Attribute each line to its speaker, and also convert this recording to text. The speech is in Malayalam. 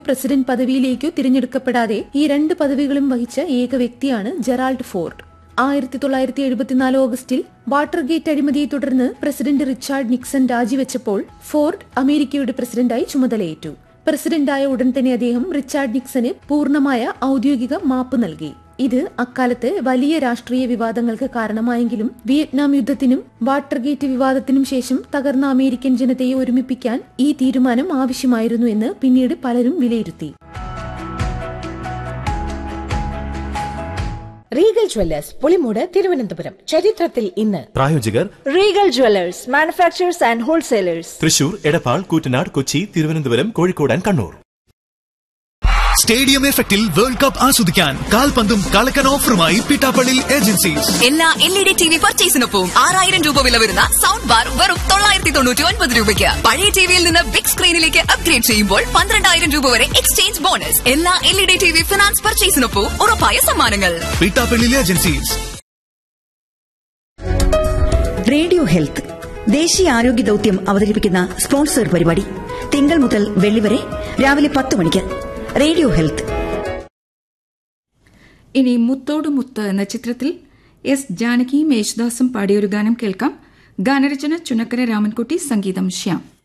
Speaker 1: പ്രസിഡന്റ് പദവിയിലേക്കോ തിരഞ്ഞെടുക്കപ്പെടാതെ ഈ രണ്ട് പദവികളും വഹിച്ച ഏക വ്യക്തിയാണ് ജെറാൾഡ് ഫോർഡ് ആയിരത്തി തൊള്ളായിരത്തി എഴുപത്തിനാല് ഓഗസ്റ്റിൽ വാട്ടർഗേറ്റ് അഴിമതിയെ തുടർന്ന് പ്രസിഡന്റ് റിച്ചാർഡ് നിക്സൺ രാജിവെച്ചപ്പോൾ ഫോർഡ് അമേരിക്കയുടെ പ്രസിഡന്റായി ചുമതലയേറ്റു പ്രസിഡന്റായ ഉടൻ തന്നെ അദ്ദേഹം റിച്ചാർഡ് നിക്സന് പൂർണ്ണമായ ഔദ്യോഗിക മാപ്പ് നൽകി ഇത് അക്കാലത്ത് വലിയ രാഷ്ട്രീയ വിവാദങ്ങൾക്ക് കാരണമായെങ്കിലും വിയറ്റ്നാം യുദ്ധത്തിനും വാട്ടർഗേറ്റ് വിവാദത്തിനും ശേഷം തകർന്ന അമേരിക്കൻ ജനതയെ ഒരുമിപ്പിക്കാൻ ഈ തീരുമാനം ആവശ്യമായിരുന്നു എന്ന് പിന്നീട് പലരും വിലയിരുത്തി
Speaker 2: റീഗൽ ജ്വല്ലേഴ്സ് പുളിമൂട് തിരുവനന്തപുരം ചരിത്രത്തിൽ ഇന്ന്
Speaker 3: പ്രായോജകർ
Speaker 4: Regal jewellers manufacturers and wholesalers
Speaker 3: Thrissur Edappal Koottanad Kochi Thiruvananthapuram Kozhikode and Kannur
Speaker 5: stadium എഫക്റ്റിൽ വേൾഡ് കപ്പ് ആസ്വദിക്കാൻ കാൽപന്തും കളക്കൻ ഓഫറുമായി പിട്ടാപ്പള്ളി ഏജൻസീസ്
Speaker 6: എല്ലാ L E D T V പർച്ചേസിനൊപ്പം ആറായിരം രൂപ വില വരുന്ന സൗണ്ട് ബാർ വെറും തൊള്ളായിരത്തി തൊണ്ണൂറ്റി ഒൻപത് രൂപയ്ക്ക് പഴയ ടിവിയിൽ നിന്ന് ബിഗ് സ്ക്രീനിലേക്ക് അപ്ഗ്രേഡ് ചെയ്യുമ്പോൾ പന്ത്രണ്ടായിരം രൂപ വരെ എക്സ്ചേഞ്ച് ബോണസ് എല്ലാ L E D T V finance പർച്ചേസിനൊപ്പം ഉറപ്പായ സമ്മാനങ്ങൾ
Speaker 5: പിട്ടാപ്പള്ളി ഏജൻസീസ്
Speaker 7: റേഡിയോ ഹെൽത്ത് ദേശീയ ആരോഗ്യ ദൌത്യം അവതരിപ്പിക്കുന്ന സ്പോൺസർ പരിപാടി തിങ്കൾ മുതൽ വെള്ളി വരെ രാവിലെ പത്ത് മണിക്ക് റേഡിയോ ഹെൽത്ത്
Speaker 8: ഇനി മുത്തോട് മുത്ത് എന്ന ചിത്രത്തിൽ എസ് ജാനകിയും യേശുദാസും പാടിയൊരു ഗാനം കേൾക്കാം ഗാനരചന ചുനക്കര രാമൻകുട്ടി സംഗീതം ശ്യാം